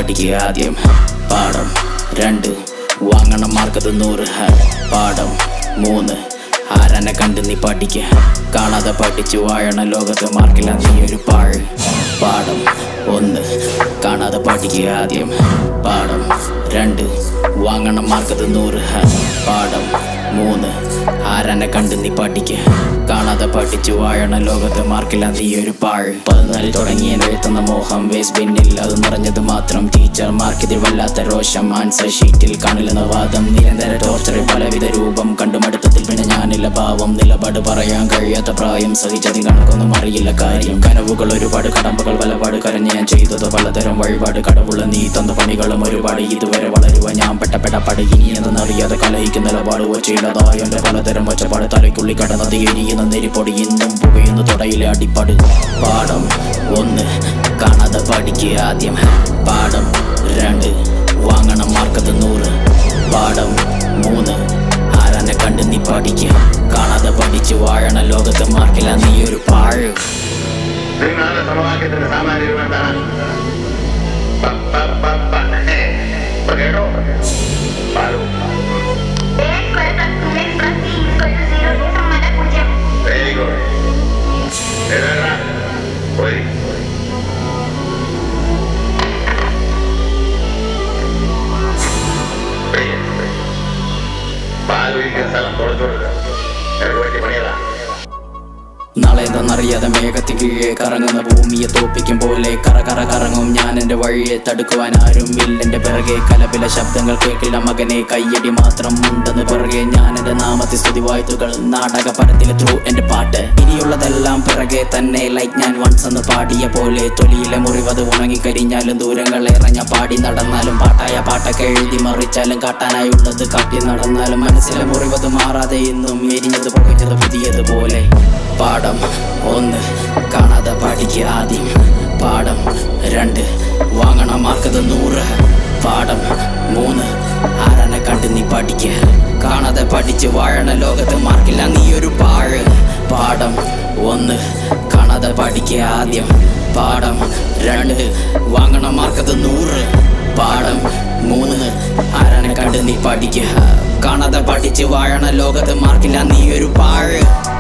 പഠിക്കുക ആദ്യം പാഠം രണ്ട് വാങ്ങണം മാർക്കത് നൂറ് ഹ. പാഠം മൂന്ന് ആരനെ കണ്ട് നീ പഠിക്ക കാണാതെ പഠിച്ചു വാഴണ ലോകത്ത് മാർക്കില്ല നീ ഒരു പാഴ് പാഠം ഒന്ന് കാണാതെ പഠിക്കുക ആദ്യം പാഠം രണ്ട് വാങ്ങണം മാർക്കത് നൂറ് ഹ. പാഠം മൂന്ന് ആരനെ കണ്ട് നീ പഠിക്ക കാണാതെ പഠിച്ചു വാഴണ ലോകത്ത് മാർക്കില്ല നീ ഒരു പാഴ് പതിനാലിൽ തുടങ്ങിയ എഴുത്തുന്ന മോഹം വേസ്റ്റ് ബിന്നിൽ അത് നിറഞ്ഞത് മാത്രം ടീച്ചർ മാർക്കിതിൽ വല്ലാത്ത രോഷം ആൻസർ ഷീറ്റിൽ കാണില്ലെന്ന വാദം നിരന്തര ടോർച്ചറിൽ പലവിധ രൂപം കണ്ടുമടുത്തത്തിൽ പിന്നെ ഞാനില്ല ഭാവം നിലപാട് പറയാൻ കഴിയാത്ത പ്രായം സഹിച്ചതി കണക്കൊന്നും അറിയില്ല കാര്യം കനവുകൾ ഒരുപാട് കടമ്പകൾ വലപാട് കരഞ്ഞ് ഞാൻ ചെയ്തത് പലതരം വഴിപാട് കടവുള്ള നീ തന്ന പണികളും ഒരുപാട് ഇതുവരെ വളരുവാൻ ഞാൻ പെട്ട പെടപ്പാട് ഇനി എന്നറിയാതെ കലഹിക്കുന്ന നിലപാട് വച്ചിടതായ എന്റെ പലതരം ഒച്ചപ്പാട് തലയ്ക്കുള്ളി കടന്നത് എരിയുന്ന നെരിപ്പൊടി ഇന്നും പുകയുന്ന തുടയിലെ അടിപ്പാട് പാഠം ഒന്ന് കാണാതെ പഠിക്കുക ആദ്യം പാഠം രണ്ട് വാങ്ങണം മാർക്കത് നൂറ് പാഠം മൂന്ന് ആരാനെ കണ്ട് നീ പഠിക്കുക കാണാതെ പഠിച്ച് വാഴണ ലോകത്ത് മാർക്കില്ല നീ ഒരു പാഴ് ത്രിമാന സമവാക്യത്തിന്റെ സാമാന്യ രൂപം എന്താണ് പ, പ, പ, പ. ഹേ. ഇപ്പൊ കേട്ടോ പാലു A square plus 2x plus b equal to 0 ന് സമാന പൂജ്യം വെരി ഗുഡ് എഴുതേണ്ട പോയി പയ്യെ. പാലു ഇരിക്കുന്ന സ്ഥലം തുടച്ചു കൊടുക്കുക എനിക്ക് പറ്റിയ പണിയതാ നാളെ എന്താണെന്നറിയാതെ മേഘത്തിൽ കീഴെ കറങ്ങുന്ന ഭൂമിയെ തോപ്പിക്കും പോലെ കറ കറ കറങ്ങും ഞാൻ എന്റെ വഴിയെ തടുക്കുവാൻ ആരും ഇല്ലെന്റെ പിറകെ കലപില ശബ്ദങ്ങൾ കേൾക്കില്ല മകനെ കയ്യടി മാത്രം ഉണ്ടെന്ന് പിറകെ ഞാൻ എന്റെ നാമത്തെ സ്തുതി വായ്ത്തുകൾ നാടക പരത്തിലെ ത്രൂ എന്റെ പാട്ട് ഇനിയുള്ളതെല്ലാം പിറകെ തന്നെ ലൈക്ക് ഞാൻ വൺസ് എന്ന് പാടിയ പോലെ തൊലിയിലെ മുറിവത് ഉണങ്ങിക്കഴിഞ്ഞാലും ദൂരങ്ങൾ ഇറങ്ങ പാടി നടന്നാലും പാട്ടായ പാട്ടൊക്കെ എഴുതി മറിച്ചാലും കാട്ടാനായുള്ളത് കാട്ടി നടന്നാലും മനസ്സിലെ മുറിവത് മാറാതെ ഇന്നും എരിഞ്ഞത് പുകഞ്ഞത് പുതിയതുപോലെ പാഠം ഒന്ന് കാണാതെ പഠിക്കുക ആദ്യം പാഠം രണ്ട് വാങ്ങണം മാർക്കത് നൂറ് പാഠം മൂന്ന് ആരനെ കണ്ട് നീ പഠിക്കുക കാണാതെ പഠിച്ച് വാഴണ ലോകത്ത് മാർക്കില്ല നീ ഒരു പാഴ് പാഠം ഒന്ന് കാണാതെ പഠിക്കുക ആദ്യം പാഠം രണ്ട് വാങ്ങണം മാർക്കത് നൂറ് പാഠം മൂന്ന് ആരനെ കണ്ട് നീ പഠിക്കുക കാണാതെ പഠിച്ച് വാഴണ ലോകത്ത് മാർക്കില്ല നീ ഒരു പാഴ്